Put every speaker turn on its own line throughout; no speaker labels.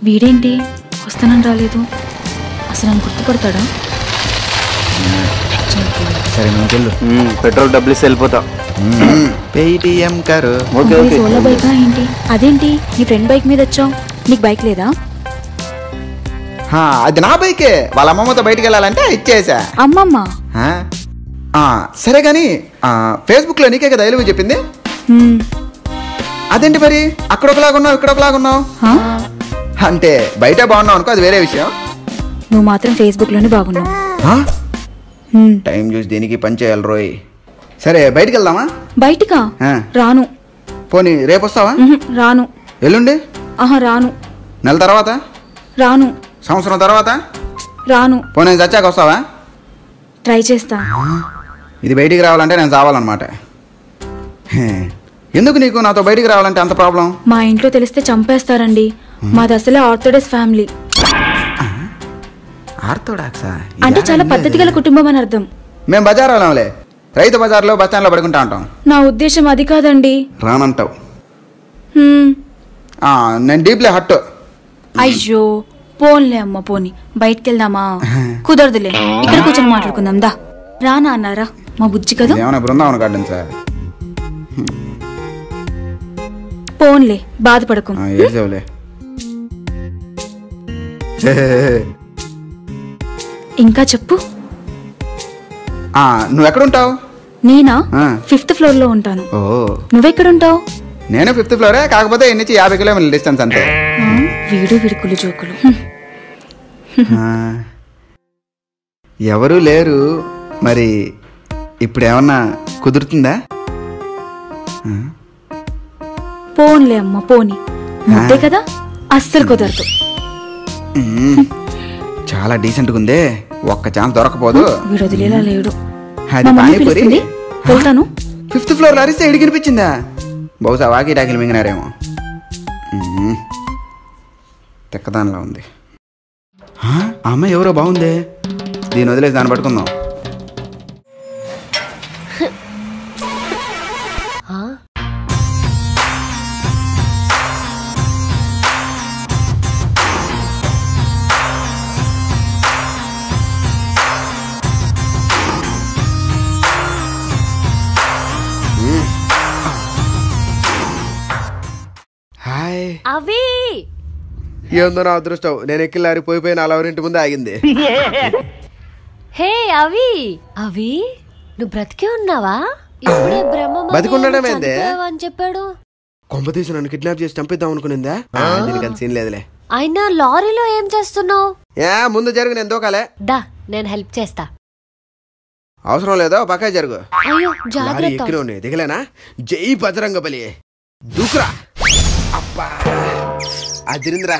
వీడేంటి వస్తానని రాలేదు అసలు నన్ను గుర్తుపడతాడా
సరే నువ్వు వెళ్ళు
పెట్రోల్ డబ్బులు ఇస్తే వెళ్ళిపోతా
పేటిఎం కరు
ఓకే
ఇది
ఓకే
సోలో బైకా ఏంటి అదేంటి నీ ఫ్రెండ్ బైక్ మీద వచ్చావు నీకు బైక్ లేదా
హా, అది నా బైకే వాళ్ళ అమ్మమ్మతో బయటికి వెళ్ళాలంటే ఇచ్చేసా
అమ్మమ్మ
హా? ఆ, సరే కానీ ఫేస్బుక్లో నీకే కదా ఎలుగు చెప్పింది
హ్మ్.
అదేంటి మరి అక్కడ ఒకలాగా ఉన్నావు ఇక్కడ ఒకలాగా ఉన్నావు
హా?
అంటే బయట బాగున్నావు అనుకో అది వేరే విషయం
నువ్వు మాత్రం ఫేస్బుక్లోనే బాగున్నావు
హా?
హ్మ్.
టైం చూసి దీనికి పని చేయాలి రోయ్ సరే బయటికి వెళ్దామా
బయటికా
ఆ.
రాను
పోనీ రేపు వస్తావా
ఉహు, రాను
ఎల్లుండి
ఆహా రాను
నెల తర్వాత
రాను
సంవత్సరం తర్వాత
రాను
పోనీ చచ్చాక వస్తావా
ట్రై చేస్తా
ఇది బయటికి రావాలంటే నేను చావాలన్నమాట హే. ఎందుకు నీకు నాతో బయటికి రావాలంటే అంత ప్రాబ్లం
మా ఇంట్లో తెలిస్తే చంపేస్తారండి మాది అసలే ఆర్థోడాక్స్ ఫ్యామిలీ
ఆర్థోడాక్సా
అంటే చాలా పద్ధతి గల కుటుంబం అని అర్థం
మేము బజార్ వాళ్ళంలే రైతు బజార్లో బస్ స్టాండ్లో పడుకుంటా ఉంటాం
నా ఉద్దేశం అది కాదండి
రానంటావు
హ్మ్.
ఆ, నేను డీప్లీ హట్
అయ్యో పోన్లే అమ్మ పోని బయటికి వెళ్దామా కుదరదులే ఇక్కడ కూర్చొని మాట్లాడుకుందాం దా రానా అన్నారా మా బుజ్జి కదా
ఏమైనా బృందావన గార్డెన్ సార్
పోన్లే బాధపడకు
ఏడ్చేవులే
ఇంకా చెప్పు
ఆ, నువ్వు ఎక్కడుంటావు
నేనా
ఆ.
ఫిఫ్త్ ఫ్లోర్ లో ఉంటాను
ఓ
నువ్వెక్కడుంటావు
నేను ఫిఫ్త్ ఫ్లోరే కాకపోతే ఇన్ని నుంచి యాభై కిలోమీటర్ల డిస్టెన్స్ అంతే
ఆ, వీడు విడుకులు జోకులు హ్మ్.
ఆ, ఎవరూ లేరు మరి ఇప్పుడు ఏమన్నా కుదురుతుందా
పోన్లే అమ్మ పోని ముద్దే కదా అస్సలు కుదరదు
మ్మ్. చాలా డీసెంట్గా ఉందే ఒక్క ఛాన్స్ దొరకపోదు
వీడు వదిలేలా లేడు
అది
మా మమ్మీ
పానీపూరి
పిలుస్తుంది వెళ్తాను
ఫిఫ్త్ ఫ్లోర్ లో అరిస్తే ఇడికినిపించిందా బహుశా వాకి టాకిలు మింగినారేమో మ్మ్. తిక్కదానిలా ఉంది ఆ, ఆ అమ్మాయి ఎవరో బాగుందే దీన్ని వదిలేసి దాన్ని పట్టుకుందాం హాయ్
అవి
ఏందో నా అదృష్టం నేను ఎక్కిల్లారి పోయిపోయిన అలవరింటి ముందే ఆగింది
హే అవి అవి నువ్వు బ్రతికే ఉన్నావా ఇప్పుడే బ్రహ్మ మామయ్య
బతికున్నాడేం ఏందే?
చనిపోయావు అని చెప్పాడు
కొంప తీసి నన్ను కిడ్నాప్ చేసి చంపిద్దాం అనుకునిందా ఆ, దీనికి అంత సీన్ లేదులే
అయినా లారీలో ఏం చేస్తున్నావు
ఏ ముందు జరిగిన ఎంతో కాలే
దా నేను హెల్ప్ చేస్తా
అవసరం లేదో పక్కా జరుగు
అయ్యో
లారీ
జాగ్రత్త
ఎక్కిన దిగలేనా జై బజరంగ బలి దూకురా అబ్బా అదిరిందిరా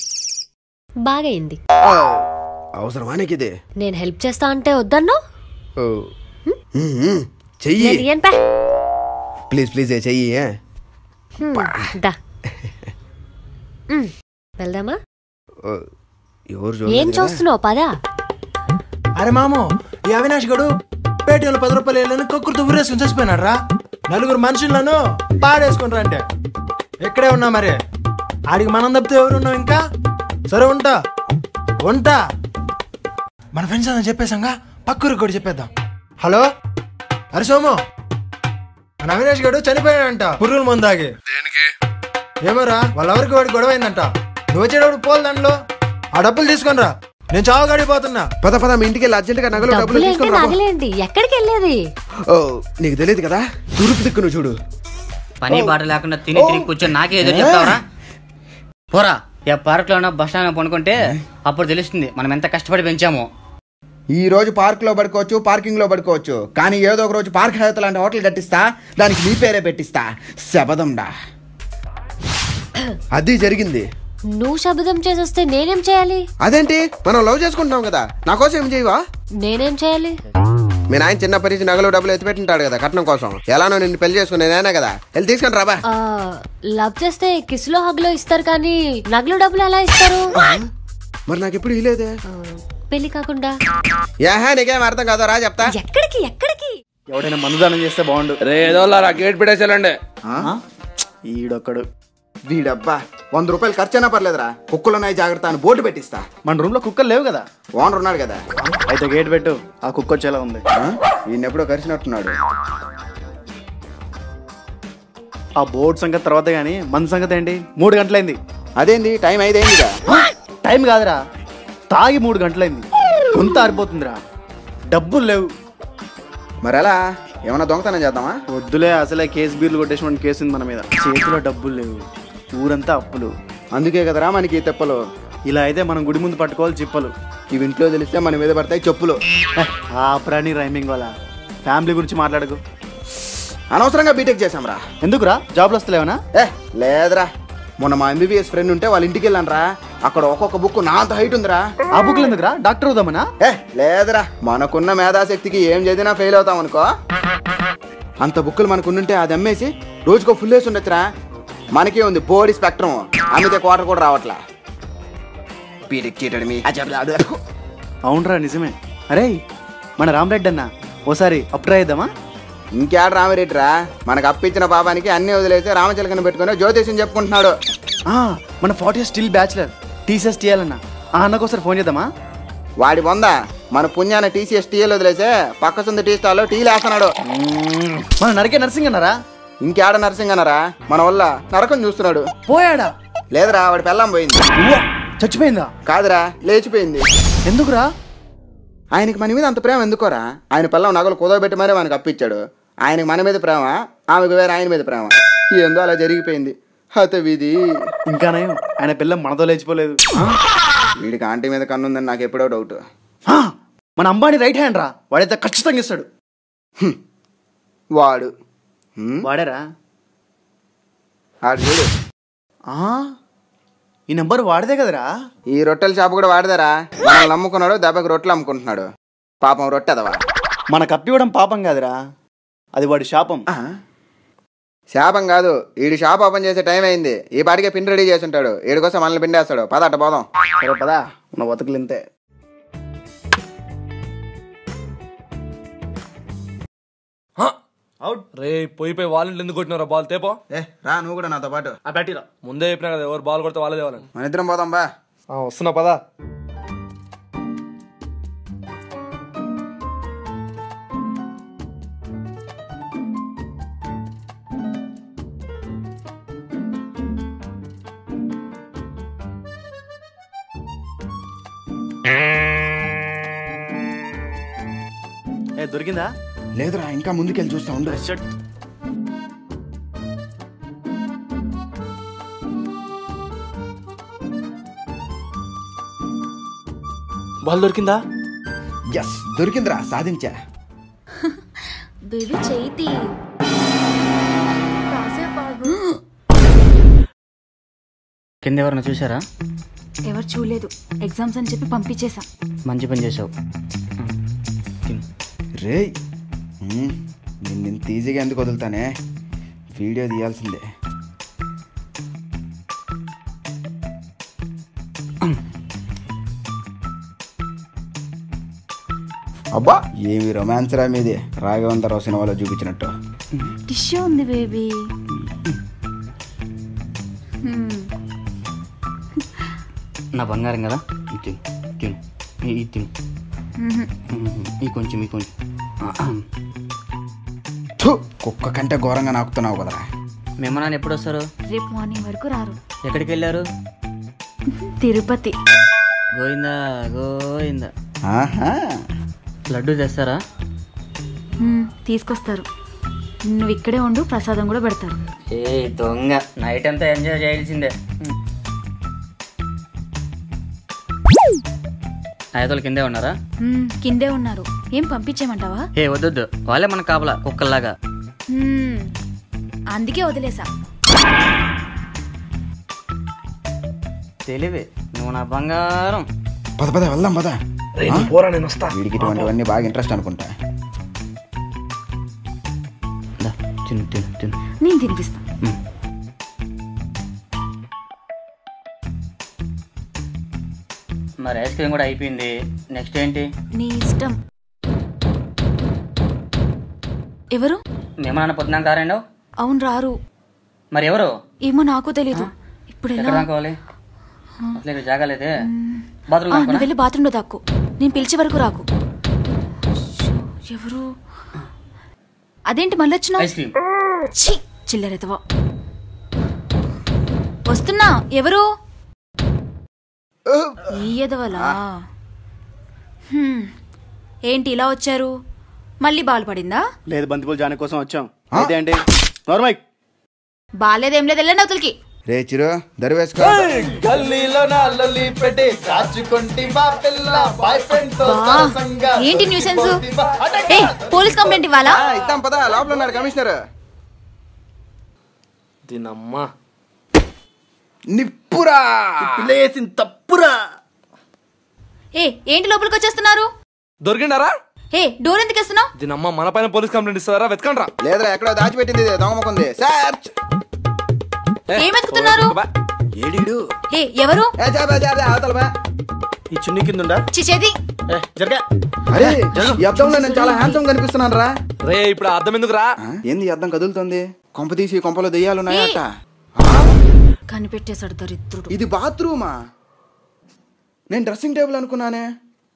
బాగైంది
ఓ, అవసరమా నీకు ఇది
నేను హెల్ప్ చేస్తా అంటే వద్దన్నా
ఓ. మ్మ్, మ్మ్. చెయ్యి
నేను ఇయ్యను పా.
ప్లీజ్ ప్లీజ్ ఏ చెయ్యి ఏ.
హ్మ్, దా ఉమ్, వెళ్దామా
ఓ, ఎవరు
ఏం
చూడలేదు కదా?
చూస్తున్నావు పదా
అరే మాము ఈ అవినాష్ గడు పేటీఎంలో పది రూపాయలు వేయాలని కక్కుర్తో ఊరేసుకుని చచ్చిపోయినాడు రా నలుగురు మనుషులను పాడేసుకుంటారు అంటే ఎక్కడే ఉన్నా మరి ఆడికి మనం తప్పితే ఎవరు ఉన్నాం ఇంకా సరే ఉంటా ఉంటా మన ఫ్రెండ్స్ అని చెప్పేసాంగా పక్కూరికి కూడా చెప్పేద్దాం హలో అరే సోము మన అవినాష్ గడు చనిపోయాడంట పురుగుల మందాగి ఏమోరా వాళ్ళెవరికి వాడికి గొడవ అయిందంట నువ్వు వచ్చేటప్పుడు పోలు దాంట్లో ఆ డబ్బులు తీసుకొని రా నేను చావు గడిపోతున్నా
పద పద మీ ఇంటికి వెళ్ళి అర్జెంట్గా నగలు డబ్బులు
డబ్బులు ఏంటి
తీసుకొని రా పో.
నగలేంటి ఎక్కడికి వెళ్ళేది
ఓ నీకు తెలియదు కదా తూర్పు దిక్కు నువ్వు చూడు
పని బాట లేకుండా తిని తిరిగి కూర్చొని నాకే ఏదో చెప్తావరా పోరా ఏ పార్క్ లోనో బస్ స్టాండ్ పనుకుంటే అప్పుడు తెలుస్తుంది మనం ఎంత కష్టపడి పెంచామో
ఈ రోజు పార్క్ లో పడుకోవచ్చు పార్కింగ్ లో పడుకోవచ్చు కానీ ఏదో ఒక రోజు పార్క్ హయత్ లాంటి హోటల్ కట్టిస్తా దానికి నీ పేరే పెట్టిస్తా శబదండా అది జరిగింది
నువ్వు శబ్దం చేసొస్తే నేనేం చేయాలి
అదేంటి మనం లవ్ చేసుకుంటున్నాం కదా నా కోసం ఏం చేయవా
నేనేం చేయాలి
మీ నాయన చిన్న పరిచి నగలు డబ్బులు ఎత్తిపెట్టింటాడు కదా కట్నం కోసం ఎలానో నిన్ను పెళ్లి చేసుకునే నేనే కదా వెళ్ళి తీసుకొని రాబా
ఆ, లవ్ చేస్తే కిస్లో హగ్లో ఇస్తారు కానీ నగలు డబ్బులు ఎలా ఇస్తారు
మరి నాకు ఎప్పుడు ఇలేదే
ఆ, పెళ్లి కాకుండా
యాహా నీకేం అర్థం కాదో రా చెప్తా
ఎక్కడికి ఎక్కడికి
ఎవడైనా మందుదానం చేస్తే బాగుండు
రే ఏదో గేట్ పెట్టేసేలండి
ఈడొక్కడు వీడబ్బా వంద రూపాయలు ఖర్చు అయినా పర్లేదురా కుక్కలున్నాయి జాగ్రత్త అని బోర్డు పెట్టిస్తా
మన రూమ్ లో కుక్కలు లేవు కదా
ఓనర్ ఉన్నాడు కదా
అయితే గేట్ పెట్టు ఆ కుక్క వచ్చేలా ఉంది
ఆ? ఈయన ఎప్పుడో కరిచినట్టున్నాడు
ఆ బోర్డు సంగతి తర్వాత కానీ మన సంగతి ఏంటి మూడు గంటలైంది
అదేంది టైం ఐదైందిగా
టైం కాదురా తాగి మూడు గంటలైంది గొంత ఆరిపోతుందిరా డబ్బులు లేవు
మరి ఎలా ఏమన్నా దొంగతనం చేద్దామా
వద్దులే అసలే కేసు బీర్లు కొట్టేసిన కేసు ఉంది మన మీద చేతిలో డబ్బులు లేవు ఊరంతా అప్పులు
అందుకే కదరా మనకి ఈ తెప్పలు
ఇలా అయితే మనం గుడి ముందు పట్టుకోవాలి చిప్పలు
ఇవి ఇంట్లో తెలిస్తే మన మీద పడతాయి చెప్పులు
హే, ఆ ప్రాణి రైమింగ్ వాళ్ళ ఫ్యామిలీ గురించి మాట్లాడకు
అనవసరంగా బీటెక్ చేసాంరా
ఎందుకురా జాబ్లు వస్తలేవనా
ఏ లేదురా మొన్న మా ఎంబీబీఎస్ ఫ్రెండ్ ఉంటే వాళ్ళ ఇంటికి వెళ్ళాను అక్కడ ఒక్కొక్క బుక్ నా అంత హైట్ ఉందిరా
ఆ బుక్లు ఎందుకురా డాక్టర్ అవుదామనా
ఏ లేదురా మనకున్న మేధాశక్తికి ఏం చదివినా ఫెయిల్ అవుతాం అనుకో అంత బుక్కులు మనకున్నుంటే అది అమ్మేసి రోజుకో ఫుల్ వేసి ఉండొచ్చురా మనకే ఉంది బోడీ స్పెక్ట్రమ్ అమ్మితే క్వార్టర్ కూడా రావట్లా బీటెక్ చీటడి మీ
అవునరా నిజమే అరే మన రామరెడ్డి అన్న ఓసారి అప్ ట్రై చేద్దామా
ఇంకేడ రామిరెడ్డిరా మనకు అప్పిచ్చిన పాపానికి అన్ని వదిలేసి రామచిలకని పెట్టుకుని జ్యోతిష్యం చెప్పుకుంటున్నాడు
ఆ, మన ఫార్టీ స్టిల్ బ్యాచులర్ టీసీఎస్ టీయాలన్నా ఆ అన్నకు ఒకసారి ఫోన్ చేద్దామా
వాడి బొంద మన పుణ్యాన టీసీఎస్ టీఎల్ వదిలేసే పక్క సొంత టీ స్టాల్లో టీలు వేస్తున్నాడు
మన నరికే నర్సింగ్ అన్నారా
ఇంకేడ నరసింగ్ అన్నారా మన వల్ల నరకం చూస్తున్నాడు
పోయాడా
లేదురా వాడి పెళ్ళం పోయింది
ఉవ్వ, చచ్చిపోయిందా
కాదురా లేచిపోయింది
ఎందుకురా
ఆయనకి మన మీద అంత ప్రేమ ఎందుకోరా ఆయన పిల్లం నగలు కుదవబెట్టి మరీ మనకు అప్పించాడు ఆయనకి మన మీద ప్రేమ ఆమెకు వేరే ఆయన మీద ప్రేమ ఏందో అలా జరిగిపోయింది హత విధి
ఇంకా నయం ఆయన పిల్ల మనతో లేచిపోలేదు
వీడికి ఆంటీ మీద కన్నుందని నాకు ఎప్పుడో డౌట్
ఆ, మన అంబానీ రైట్ హ్యాండ్ రా వాడైతే ఖచ్చితంగా ఇస్తాడు
వాడు హ్మ్?
వాడారా
ఆడు చూడు
ఆ, ఈ నెంబర్ వాడదే కదరా
ఈ రొట్టెల షాప్ కూడా వాడదారా మనల్ని నమ్ముకున్నాడు దెబ్బకి రొట్టెలు అమ్ముకుంటున్నాడు పాపం రొట్టె అదవా
మన కప్పివ్వడం పాపం కాదురా అది వాడి శాపం
శాపం కాదు ఈడి షాప్ ఓపెన్ చేసే టైం అయింది ఈ పాటికే పిన్ రెడీ చేసి ఉంటాడు ఈడి కోసం మనల్ని పిండేస్తాడు పద అట్ట పోదాం
సరే పదా ఉన్న బతుకులు ఇంతే
అవుట్ రే పోయి పోయి వాళ్ళని ఎందుకు కొట్టినారా బాల్ తేపో
ఏ రా నువ్వు కూడా నాతో పాటు
ఆ బ్యాటీరా
ముందే చెప్పినా కదా ఎవరు బాల్ కొడితే వాళ్ళే తేవాలని
మన ఇద్దరం పోదాం బా
ఆ, వస్తున్నా పదా
ఏ దొరికిందా
లేదురా ఇంకా ముందుకెళ్ళి చూస్తా ఉండు
షర్ట్ బాల్ దొరికిందా
ఎస్ దొరికిందిరా సాధించా
బేబీ చేతి
కింద ఎవరన్నా చూసారా
ఎవరు చూడలేదు ఎగ్జామ్స్ అని చెప్పి పంపించేసా
మంచి పని చేసావు తిను.
రే నిన్ను ఇంత ఈజీగా ఎందుకు వదులుతానే వీడియో తీయాల్సిందే అబ్బా ఏమి రొమాన్స్ రా మీది రాఘవంతరావు సినిమాలో చూపించినట్టు
టిష్యూ ఉంది బేబీ
నా బంగారం కదా ఇది తిను తిను ఈ- ఇది తిను ఈ కొంచెం ఈ కొంచెం
థు, కుక్క కంటే ఘోరంగా నాకుతున్నావు కదరా
మేము నాన్న ఎప్పుడు వస్తారు
రేపు మార్నింగ్ వరకు రారు
ఎక్కడికి వెళ్ళారు
తిరుపతి
గోవిందా గోవిందా
ఆహా
లడ్డు తెస్తారా
మ్మ్, తీసుకొస్తారు నువ్వు ఇక్కడే ఉండు ప్రసాదం కూడా పెడతారు
ఏ దొంగ నైట్ అంతా ఎంజాయ్ చేయాల్సిందే ఆయతలు కిందే ఉన్నారా
మ్మ్, కిందే ఉన్నారు ఏం పంపించేయమంటావా
ఏ వద్దొద్దు వాళ్ళే మన కాపలా కుక్కల్లాగా
మ్మ్, అందుకే వదిలేసా
తెలివి నువ్వు నా బంగారం
పద పద వెళ్దాం పద ఆ?
పోరా నేను వస్తా
వీడికి ఇటువంటివన్నీ బాగా ఇంట్రెస్ట్ అనుకుంటా
దా, తిను తిను తిను
నేను తినిపిస్తా
మ్మ్. మరి ఐస్ క్రీమ్ కూడా అయిపోయింది నెక్స్ట్ ఏంటి
నీ ఇష్టం ఎవరు
మేము నాన్న పొద్దున కారండు
అవును రారు
మరి ఎవరు
ఏమో నాకు తెలీదు ఇప్పుడు
ఎక్కడ
ఎలా
రాకోవాలి అసలు ఇక్కడ జాగాలైతే
ఆ,
బాత్రూమ్
నువ్వు వెళ్ళి బాత్రూంలో దాక్కు నేను పిలిచే వరకు రాకు అయ్యో, ఎవరు అదేంటి మళ్ళీ వచ్చినావు
ఐస్ క్రీమ్
ఛీ చిల్లరెతవా వస్తున్నా ఎవరు ఈ ఎదవలా హ్మ్. ఏంటి ఇలా వచ్చారు మళ్ళీ బాల్ పడిందా
లేదు బంతిపూలు జాని కోసం వచ్చాం అయితే ఏంటి నార్మల్
బాలేదేం లేదు వెళ్ళండి అవతలికి
రే చిరు దరివేసుకో
గల్లీలో నల్లలి పెట్టి కాచుకుంటి మా పిల్ల బాయ్ ఫ్రెండ్ తో
బా, ఏంటి న్యూసెన్స్ ఏ పోలీస్ కంప్లైంట్ ఇవ్వాలా
ఆ, ఇద్దాం పదా లోపల ఉన్నాడు కమిషనర్
దీనమ్మా
నిప్పురా
లేసిన తప్పురా
ఏ ఏంటి లోపలికి వచ్చేస్తున్నారు
దొరికిండారా
ఏ డోర్ ఎందుకు వేస్తున్నావు
దీనమ్మ మన పైన పోలీస్ కంప్లైంట్ ఇస్తారా వెతకండి రా
లేదురా ఎక్కడో దాచిపెట్టింది ఇది, దొంగముకుంది సార్
ఏం వెతుకుతున్నారు
ఏడీడు
ఏ ఎవరు
ఏ, జాబే, జాబే, అవతల బా.
ఈ చున్నీ కింద ఉందా
చిచేది
ఏ జరగా
అరే ఈ అద్దంలో నేను చాలా హ్యాండ్సమ్ కనిపిస్తున్నాను రా
రే ఇప్పుడు ఆ అర్థం ఎందుకు రా
ఏంది ఈ అద్దం కదులుతుంది కొంప తీసి ఈ కొంపలో దెయ్యాలున్నాయట
కనిపెట్టేశాడు దరిద్రుడు
ఇది బాత్రూమా నేను డ్రెస్సింగ్ టేబుల్ అనుకున్నానే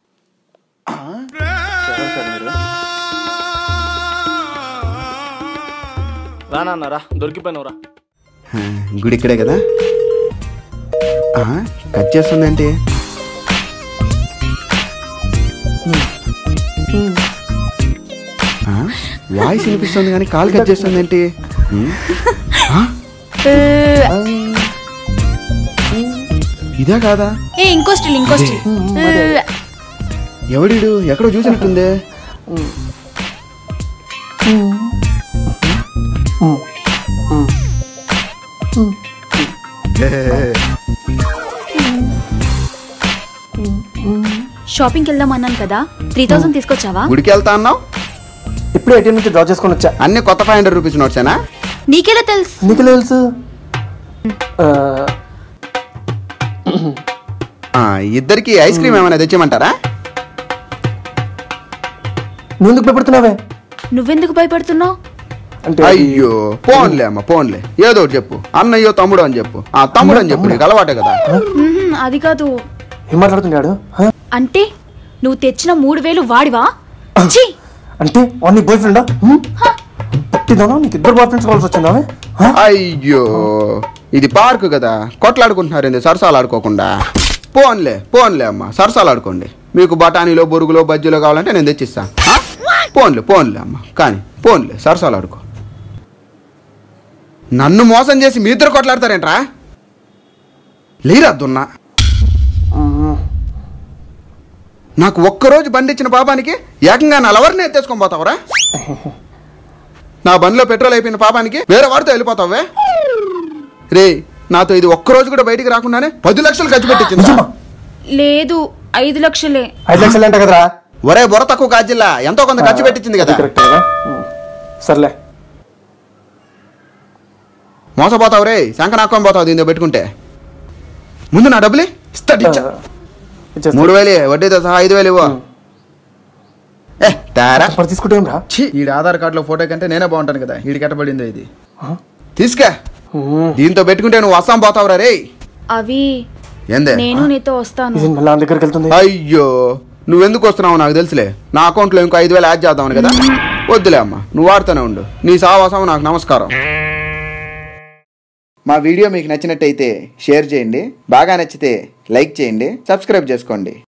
రానా రా దొరికిపోయినవరా
హా, గుడి ఇక్కడే కదా ఆ, కట్ చేస్తుందేంటి ఆ, వాయిస్ వినిపిస్తుంది కానీ కాల్ కట్ చేస్తుందేంటి ఉమ్, ఆ, ఇదా కాదా
ఏ ఇంకో స్టిల్ ఇంకో స్టిల్
ఎవడిడు ఎక్కడో చూసినట్టుందే
షాపింగ్కి వెళ్దాం అన్నాను కదా త్రీ థౌసండ్ తీసుకొచ్చావా
గుడికి వెళ్తా అన్నావు
ఇప్పుడు ఏటీఎం నుంచి డ్రా చేసుకొని వచ్చా
అన్ని కొత్త ఫైవ్ హండ్రెడ్ రూపీస్ నోట్సేనా
నీకెలా తెలుసు
నీకు తెలుసు ఆ,
ఆ, ఇద్దరికి ఐస్ క్రీమ్ ఏమైనా తెచ్చేయమంటారా
నువ్వు ఎందుకు భయపడుతున్నావే
నువ్వెందుకు భయపడుతున్నావు
అంటే
అయ్యో పోన్లే అమ్మ పోన్లే ఏదో ఒకటి చెప్పు అన్నయ్యో తమ్ముడు అని చెప్పు ఆ తమ్ముడు అని చెప్పు నీకు అలవాటే కదా
మ్మ్, అది కాదు
ఏం మాట్లాడుతున్నాడు ఆ?
అంటే నువ్వు తెచ్చిన మూడు వేలు వాడివా ఛీ!
అంటే వాడు నీ బాయ్ ఫ్రెండా పట్టిదానా నీకు ఇద్దరు బాయ్ ఫ్రెండ్స్ కావాల్సి వచ్చిందా ఆ?
అయ్యో ఇది పార్క్ కదా కొట్లాడుకుంటున్నారు ఏంది సరసాలు ఆడుకోకుండా పోన్లే పోన్లే అమ్మ సరసాలు ఆడుకోండి మీకు బఠానీలో బొరుగులో బజ్జీలో కావాలంటే నేను తెచ్చిస్తా ఆ? పోన్లే పోన్లే అమ్మ కానీ పోన్లే సరసాలు ఆడుకో నన్ను మోసం చేసి మీ ఇద్దరు కొట్లాడతారేంట్రా లేరా దున్నా నాకు ఒక్కరోజు బండి ఇచ్చిన పాపానికి ఏకంగా నా లవర్ని ఎత్తేసుకొని పోతావరా నా బండిలో పెట్రోల్ అయిపోయిన పాపానికి వేరే వాడితో వెళ్ళిపోతావే రే నాతో ఇది ఒక్కరోజు కూడా బయటికి రాకుండానే పది లక్షలు ఖర్చు పెట్టించిందా
లేదు ఐదు లక్షలే
ఐదు లక్షలు అంట కదరా
ఒరే బుర్ర తక్కువ కాజిల్లా ఎంతో కొంత ఖర్చు పెట్టించింది కదా
కరెక్ట్ కదా ఉం. సర్లే
మోసపోతావు రే శంక నాకొని పోతావు దీంతో పెట్టుకుంటే ముందు నా డబ్బులు ఇస్తా ఇచ్చా.
ఇచ్చేస్తా.
మూడు వేలు వడ్డీతో సహా ఐదు వేలు ఇవ్వు ఏ తారా
మరి తీసుకుంటే ఏం రా
ఛీ, ఈడి ఆధార్ కార్డులో ఫోటో కంటే నేనే బాగుంటాను కదా ఈడి కట్టబడిందో ఇది తీసుకా దీంతో పెట్టుకుంటే నువ్వు వస్తాం పోతావురా రే
అవి
ఏందే
నేను నీతో వస్తాను
ఇది మళ్ళీ నా దగ్గరికి వెళ్తుంది
అయ్యో నువ్వెందుకు వస్తున్నావు నాకు తెలుసులే నా అకౌంట్లో ఇంకో ఐదు వేలు యాడ్ చేద్దామని కదా వద్దులే అమ్మా నువ్వు వాడుతూనే ఉండు నీ సావాసం నాకు నమస్కారం మా వీడియో మీకు నచ్చినట్టయితే షేర్ చేయండి బాగా నచ్చితే లైక్ చేయండి సబ్స్క్రైబ్ చేసుకోండి